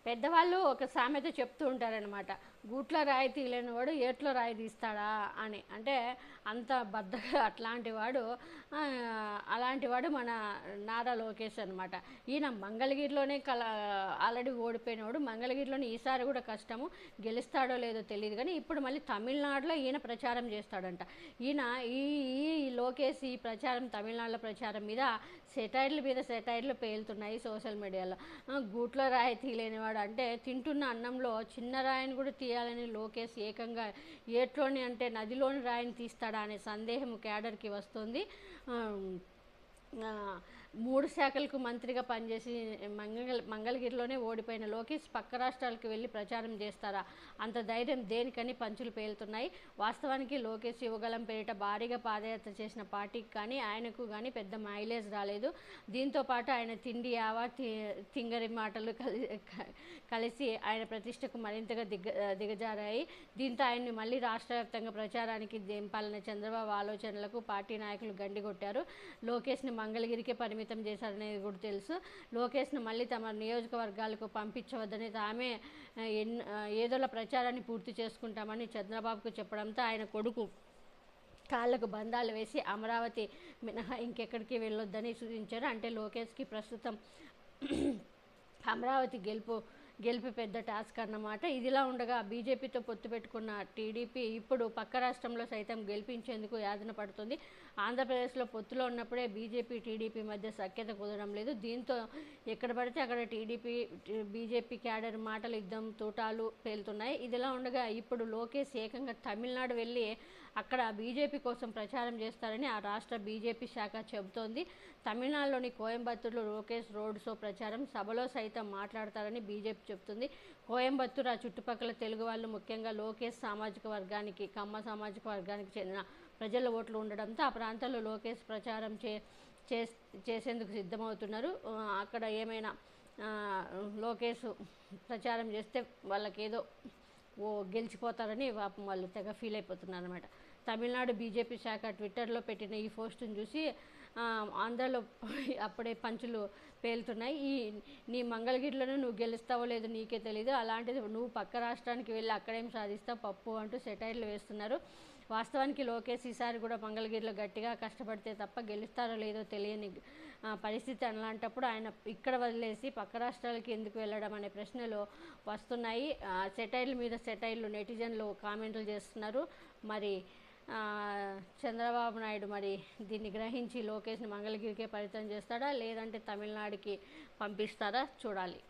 పెద్దవాళ్ళు ఒక సామెత చెప్తూ ఉంటారనమాట గూట్లో రాయి తీయలేనివాడు ఏట్లో రాయి తీస్తాడా అని అంటే అంత బద్దగా అట్లాంటి వాడు ఆ, అలాంటి వాడు మన నారా లోకేష్ అనమాట ఈయన మంగళగిరిలోనే కల ఆల్రెడీ ఓడిపోయినవాడు మంగళగిరిలోనే ఈసారి కూడా కష్టము గెలుస్తాడో లేదో తెలియదు కానీ ఇప్పుడు మళ్ళీ తమిళనాడులో ఈయన ప్రచారం చేస్తాడంట ఈయన ఈ ఈ లోకేష్ ఈ ప్రచారం తమిళనాడులో ప్రచారం మీద సెటైర్ల మీద సెటైర్లు పేలుతున్నాయి సోషల్ మీడియాలో ఆ, గూట్లో రాయి తీయలేనివాడు అంటే తింటున్న అన్నంలో చిన్న రాయిని కూడా తీయాలని లోకేష్ ఏకంగా ఏట్లోని అంటే నదిలోని రాయిని తీస్తాడా అనే సందేహం క్యాడర్కి వస్తుంది ఆ, ఆ, మూడు శాఖలకు మంత్రిగా పనిచేసి మంగళ మంగళగిరిలోనే ఓడిపోయిన లోకేష్ పక్క రాష్ట్రాలకు వెళ్ళి ప్రచారం చేస్తారా అంత ధైర్యం దేనికని పంచులు పేలుతున్నాయి వాస్తవానికి లోకేష్ యువగలం పేరిట భారీగా పాదయాత్ర చేసిన పార్టీకి కానీ ఆయనకు కానీ పెద్ద మైలేజ్ రాలేదు దీంతో పాటు ఆయన తిండి యావా తి- తింగరి మాటలు కలి క- కలిసి ఆయన ప్రతిష్టకు మరింతగా దిగ దిగజారాయి దీంతో ఆయన్ని మళ్ళీ రాష్ట్ర వ్యాప్తంగా ప్రచారానికి దింపాలన్న చంద్రబాబు ఆలోచనలకు పార్టీ నాయకులు గండికొట్టారు లోకేష్ని మంగళగిరికే పరిమితం చేశారనేది కూడా తెలుసు లోకేష్ను మళ్ళీ తమ నియోజకవర్గాలకు పంపించవద్దని తామే ఆ, ఎన్ ఆ, ఏదోలా ప్రచారాన్ని పూర్తి చేసుకుంటామని చంద్రబాబుకు చెప్పడంతో ఆయన కొడుకు కాళ్ళకు బంధాలు వేసి అమరావతి మినహా ఇంకెక్కడికి వెళ్ళొద్దని సూచించారు అంటే లోకేష్కి ప్రస్తుతం అమరావతి గెలుపు గెలుపు పెద్ద టాస్క్ అన్నమాట ఇదిలా ఉండగా బీజేపీతో పొత్తు పెట్టుకున్న టీడీపీ ఇప్పుడు పక్క రాష్ట్రంలో సైతం గెలిపించేందుకు యాతన పడుతుంది ఆంధ్రప్రదేశ్లో పొత్తులో ఉన్నప్పుడే బీజేపీ టీడీపీ మధ్య సఖ్యత కుదరడం లేదు దీంతో ఎక్కడ పడితే అక్కడ టీడీపీ బీజేపీ క్యాడర్ మాటలు యుద్ధం తూటాలు పేలుతున్నాయి ఇదిలా ఉండగా ఇప్పుడు లోకేష్ ఏకంగా తమిళనాడు వెళ్ళి అక్కడ బీజేపీ కోసం ప్రచారం చేస్తారని ఆ రాష్ట్ర బీజేపీ శాఖ చెబుతోంది తమిళనాడులోని కోయంబత్తూరులో లోకేష్ రోడ్ షో ప్రచారం సభలో సైతం మాట్లాడతారని బీజేపీ చెబుతుంది కోయంబత్తూరు ఆ చుట్టుపక్కల తెలుగు వాళ్ళు ముఖ్యంగా లోకేష్ సామాజిక వర్గానికి కమ్మ సామాజిక వర్గానికి చెందిన ప్రజల ఓట్లు ఉండడంతో ఆ ప్రాంతాల్లో లోకేష్ ప్రచారం చే చేస్- చేసేందుకు సిద్ధమవుతున్నారు ఆ, అక్కడ ఏమైనా ఆ, లోకేష్ ప్రచారం చేస్తే వాళ్ళకేదో ఓ గెలిచిపోతారని పాపం వాళ్ళు తెగ ఫీల్ అయిపోతున్నారు అనమాట తమిళనాడు బీజేపీ శాఖ ట్విట్టర్లో పెట్టిన ఈ పోస్టును చూసి ఆ, ఆంధ్రాలో అప్పుడే పంచులు పేలుతున్నాయి ఈ నీ మంగళగిరిలోనే నువ్వు గెలుస్తావో లేదో నీకే తెలియదు అలాంటిది నువ్వు పక్క రాష్ట్రానికి వెళ్ళి అక్కడేం సాధిస్తావు పప్పు అంటూ సెటైర్లు వేస్తున్నారు వాస్తవానికి లోకేష్ ఈసారి కూడా మంగళగిరిలో గట్టిగా కష్టపడితే తప్ప గెలుస్తారో లేదో తెలియని ఆ, పరిస్థితి అలాంటప్పుడు ఆయన ఇక్కడ వదిలేసి పక్క రాష్ట్రాలకి ఎందుకు వెళ్ళడం అనే ప్రశ్నలు వస్తున్నాయి ఆ, సెటైర్ల మీద సెటైర్లు నెటిజన్లు కామెంట్లు చేస్తున్నారు మరి ఆ, చంద్రబాబు నాయుడు మరి దీన్ని గ్రహించి లోకేష్ని మంగళగిరికే పరిచయం చేస్తాడా లేదంటే తమిళనాడుకి పంపిస్తారా చూడాలి